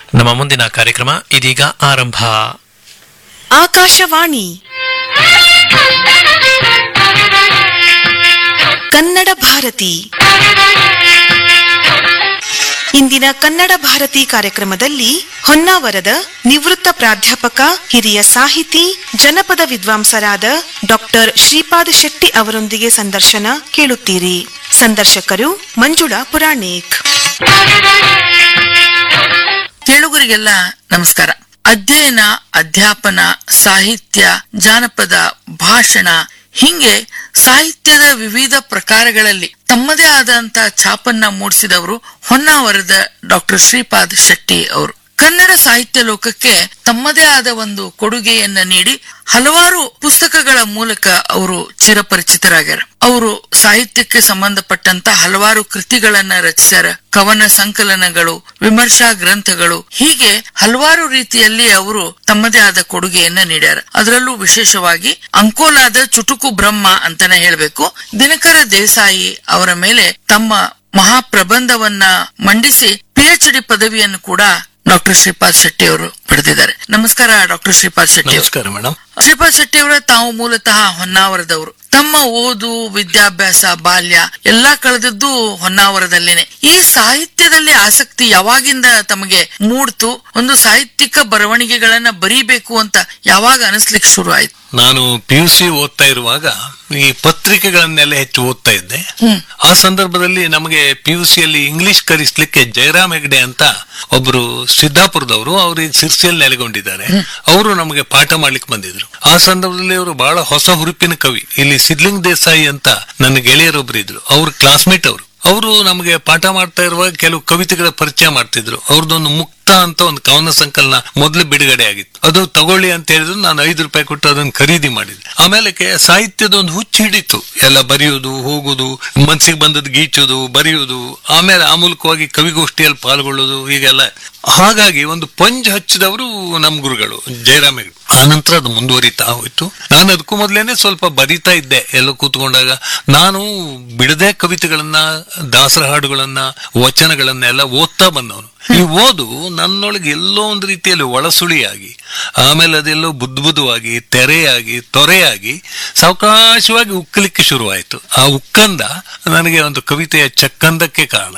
ನಮ್ಮ ಮುಂದಿನ ಕಾರ್ಯಕ್ರಮ ಇದೀಗ ಆರಂಭ ಆಕಾಶವಾಣಿ ಕನ್ನಡ ಭಾರತಿ ಇಂದಿನ ಕನ್ನಡ ಭಾರತಿ ಕಾರ್ಯಕ್ರಮದಲ್ಲಿ ಹೊನ್ನಾವರದ ನಿವೃತ್ತ ಪ್ರಾಧ್ಯಾಪಕ ಹಿರಿಯ ಸಾಹಿತಿ ಜನಪದ ವಿದ್ವಾಂಸರಾದ ಡಾಕ್ಟರ್ ಶ್ರೀಪಾದ ಶೆಟ್ಟಿ ಅವರೊಂದಿಗೆ ಸಂದರ್ಶನ ಕೇಳುತ್ತೀರಿ ಸಂದರ್ಶಕರು ಮಂಜುಳಾ ಪುರಾಣಿಕ್ ಕೇಳುಗರಿಗೆಲ್ಲ ನಮಸ್ಕಾರ ಅಧ್ಯಯನ ಅಧ್ಯಾಪನ ಸಾಹಿತ್ಯ ಜಾನಪದ ಭಾಷಣ ಹಿಂಗೆ ಸಾಹಿತ್ಯದ ವಿವಿಧ ಪ್ರಕಾರಗಳಲ್ಲಿ ತಮ್ಮದೇ ಆದಂತ ಛಾಪನ್ನ ಮೂಡಿಸಿದವರು ಹೊನ್ನಾವರದ ಡಾಕ್ಟರ್ ಶ್ರೀಪಾದ್ ಶೆಟ್ಟಿ ಅವರು ಕನ್ನಡ ಸಾಹಿತ್ಯ ಲೋಕಕ್ಕೆ ತಮ್ಮದೇ ಆದ ಒಂದು ಕೊಡುಗೆಯನ್ನ ನೀಡಿ ಹಲವಾರು ಪುಸ್ತಕಗಳ ಮೂಲಕ ಅವರು ಚಿರಪರಿಚಿತರಾಗ್ಯಾರ ಅವರು ಸಾಹಿತ್ಯಕ್ಕೆ ಸಂಬಂಧಪಟ್ಟಂತ ಹಲವಾರು ಕೃತಿಗಳನ್ನ ರಚಿಸ್ಯಾರ ಕವನ ಸಂಕಲನಗಳು ವಿಮರ್ಶಾ ಗ್ರಂಥಗಳು ಹೀಗೆ ಹಲವಾರು ರೀತಿಯಲ್ಲಿ ಅವರು ತಮ್ಮದೇ ಆದ ಕೊಡುಗೆಯನ್ನ ನೀಡ್ಯಾರ ಅದರಲ್ಲೂ ವಿಶೇಷವಾಗಿ ಅಂಕೋಲಾದ ಚುಟುಕು ಬ್ರಹ್ಮ ಅಂತಾನೆ ಹೇಳ್ಬೇಕು ದಿನಕರ ದೇಸಾಯಿ ಅವರ ಮೇಲೆ ತಮ್ಮ ಮಹಾಪ್ರಬಂಧವನ್ನ ಮಂಡಿಸಿ ಪಿಎಚ್ ಡಿ ಪದವಿಯನ್ನು ಕೂಡ ಡಾಕ್ಟರ್ ಶ್ರೀಪಾದ್ ಶೆಟ್ಟಿ ಅವರು ಪಡೆದಿದ್ದಾರೆ ನಮಸ್ಕಾರ ಡಾಕ್ಟರ್ ಶ್ರೀಪಾದ್ ಶೆಟ್ಟಿ ಅವರು. ನಮಸ್ಕಾರ ಮೇಡಮ್ ಶ್ರೀಪಾದ್ ಶೆಟ್ಟಿ ಅವರ ತಾವು ಮೂಲತಃ ಹೊನ್ನಾವರದವರು ತಮ್ಮ ಓದು ವಿದ್ಯಾಭ್ಯಾಸ ಬಾಲ್ಯ ಎಲ್ಲಾ ಕಳೆದದ್ದು ಹೊನ್ನಾವರದಲ್ಲೇನೆ ಈ ಸಾಹಿತ್ಯದಲ್ಲಿ ಆಸಕ್ತಿ ಯಾವಾಗಿಂದ ತಮಗೆ ಮೂಡ್ತು ಒಂದು ಸಾಹಿತ್ಯಿಕ ಬರವಣಿಗೆಗಳನ್ನ ಬರೀಬೇಕು ಅಂತ ಯಾವಾಗ ಅನಿಸ್ಲಿಕ್ಕೆ ಶುರು ಆಯ್ತು ನಾನು ಪಿ ಯು ಸಿ ಓದ್ತಾ ಇರುವಾಗ ಈ ಪತ್ರಿಕೆಗಳನ್ನೆಲ್ಲ ಹೆಚ್ಚು ಓದ್ತಾ ಇದ್ದೆ ಆ ಸಂದರ್ಭದಲ್ಲಿ ನಮಗೆ ಪಿ ಯು ಸಿಯಲ್ಲಿ ಇಂಗ್ಲಿಷ್ ಕಲಿಸ್ಲಿಕ್ಕೆ ಜಯರಾಮ್ ಹೆಗ್ಡೆ ಅಂತ ಒಬ್ರು ಸಿದ್ದಾಪುರದವರು ಅವರು ಈ ಸಿರ್ಸಿಯಲ್ಲಿ ನೆಲೆಗೊಂಡಿದ್ದಾರೆ ಅವರು ನಮಗೆ ಪಾಠ ಮಾಡ್ಲಿಕ್ಕೆ ಬಂದಿದ್ರು ಆ ಸಂದರ್ಭದಲ್ಲಿ ಅವರು ಬಹಳ ಹೊಸ ಹುರುಪಿನ ಕವಿ ಇಲ್ಲಿ ಸಿದ್ಲಿಂಗ್ ದೇಸಾಯಿ ಅಂತ ನನ್ನ ಗೆಳೆಯರೊಬ್ರು ಇದ್ರು ಅವ್ರ ಕ್ಲಾಸ್ಮೇಟ್ ಅವರು ಅವರು ನಮಗೆ ಪಾಠ ಮಾಡ್ತಾ ಇರುವಾಗ ಕೆಲವು ಕವಿತೆಗಳ ಪರಿಚಯ ಮಾಡ್ತಿದ್ರು ಅವ್ರದ್ದೊಂದು ಮುಕ್ತ ಅಂತ ಒಂದು ಕವನ ಸಂಕಲನ ಮೊದಲು ಬಿಡುಗಡೆ ಆಗಿತ್ತು ಅದು ತಗೊಳ್ಳಿ ಅಂತ ಹೇಳಿದ್ರು ನಾನು ಐದು ರೂಪಾಯಿ ಕೊಟ್ಟು ಅದನ್ನು ಖರೀದಿ ಮಾಡಿದೆ ಆಮೇಲೆ ಕೆ- ಸಾಹಿತ್ಯದ ಒಂದು ಹುಚ್ಚು ಹಿಡಿತು ಎಲ್ಲ ಬರೆಯೋದು ಹೋಗುದು ಮನ್ಸಿಗೆ ಬಂದದ್ದು ಗೀಚೋದು ಬರೆಯೋದು ಆಮೇಲೆ ಆ ಮೂಲಕವಾಗಿ ಕವಿಗೋಷ್ಠಿಯಲ್ಲಿ ಪಾಲ್ಗೊಳ್ಳೋದು ಹೀಗೆಲ್ಲ ಹಾಗಾಗಿ ಒಂದು ಪಂಜ್ ಹಚ್ಚಿದವರು ನಮ್ಮ ಗುರುಗಳು ಜಯರಾಮ್ ಹೆಗ್ಡೆ ಆನಂತರ ಅದು ಮುಂದುವರಿತಾ ಹೋಯ್ತು ನಾನು ಅದಕ್ಕೂ ಮೊದಲೇನೆ ಸ್ವಲ್ಪ ಬರಿತಾ ಇದ್ದೆ ಎಲ್ಲ ಕೂತ್ಕೊಂಡಾಗ ನಾನು ಬಿಡದೆ ಕವಿತೆಗಳನ್ನ ದಾಸರ ಹಾಡುಗಳನ್ನ ವಚನಗಳನ್ನೆಲ್ಲ ಓದ್ತಾ ಬಂದವನು ಈ ಓದು ನನ್ನೊಳಗೆ ಎಲ್ಲೋ ಒಂದು ರೀತಿಯಲ್ಲಿ ಒಳಸುಳಿಯಾಗಿ ಆಮೇಲೆ ಅದೆಲ್ಲೋ ಬುದ್ಧಬುದ್ಧವಾಗಿ ತೆರೆಯಾಗಿ ತೊರೆಯಾಗಿ ಸಾವಕಾಶವಾಗಿ ಉಕ್ಕಲಿಕ್ಕೆ ಶುರುವಾಯಿತು ಆ ಉಕ್ಕಂದ ನನಗೆ ಒಂದು ಕವಿತೆಯ ಚಕ್ಕಂದಕ್ಕೆ ಕಾರಣ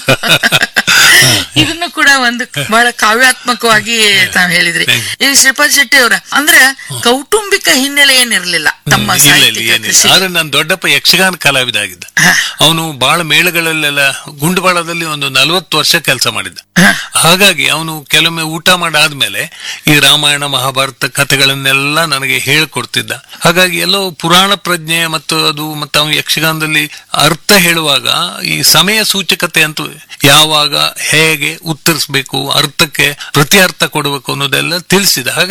ಆಯ್ತು ಇದನ್ನು ಕೂಡ ಒಂದು ಬಹಳ ಕಾವ್ಯಾತ್ಮಕವಾಗಿ ತಾವು ಹೇಳಿದ್ರಿ ಈ ಶ್ರೀಪಾದ್ ಶೆಟ್ಟಿ ಅವರ ಅಂದ್ರೆ ಕೌಟುಂಬಿಕ ಹಿನ್ನೆಲೆ ಏನಿರ್ಲಿಲ್ಲ ತಮ್ಮ ಇಲ್ಲ ಇಲ್ಲ ಸಾಹಿತ್ಯಿಕ ಏನಿಲ್ಲ ಕೃಷಿ ಆದ್ರೆ ನನ್ನ ದೊಡ್ಡಪ್ಪ ಯಕ್ಷಗಾನ ಕಲಾವಿದ ಆಗಿದ್ದ ಅವನು ಬಹಳ ಮೇಳಗಳಲ್ಲೆಲ್ಲ ಗುಂಡುಬಾಳದಲ್ಲಿ ಒಂದು ನಲವತ್ತು ವರ್ಷ ಕೆಲಸ ಮಾಡಿದ್ದ ಹಾಗಾಗಿ ಅವನು ಕೆಲವೊಮ್ಮೆ ಊಟ ಮಾಡಾದ್ಮೇಲೆ ಈ ರಾಮಾಯಣ ಮಹಾಭಾರತ ಕಥೆಗಳನ್ನೆಲ್ಲ ನನಗೆ ಹೇಳ್ಕೊಡ್ತಿದ್ದ ಹಾಗಾಗಿ ಎಲ್ಲೋ ಪುರಾಣ ಪ್ರಜ್ಞೆ ಮತ್ತು ಅದು ಮತ್ತು ಅವನು ಯಕ್ಷಗಾನದಲ್ಲಿ ಅರ್ಥ ಹೇಳುವಾಗ ಈ ಸಮಯ ಸೂಚಕತೆ ಅಂತೂ ಯಾವಾಗ ಹೇಗೆ ಉತ್ತರಿಸಬೇಕು ಅರ್ಥಕ್ಕೆ ಪ್ರತಿ ಅರ್ಥ ಕೊಡಬೇಕು ಅನ್ನೋದೆಲ್ಲ ತಿಳಿಸಿದ ಹಾಗಾಗಿ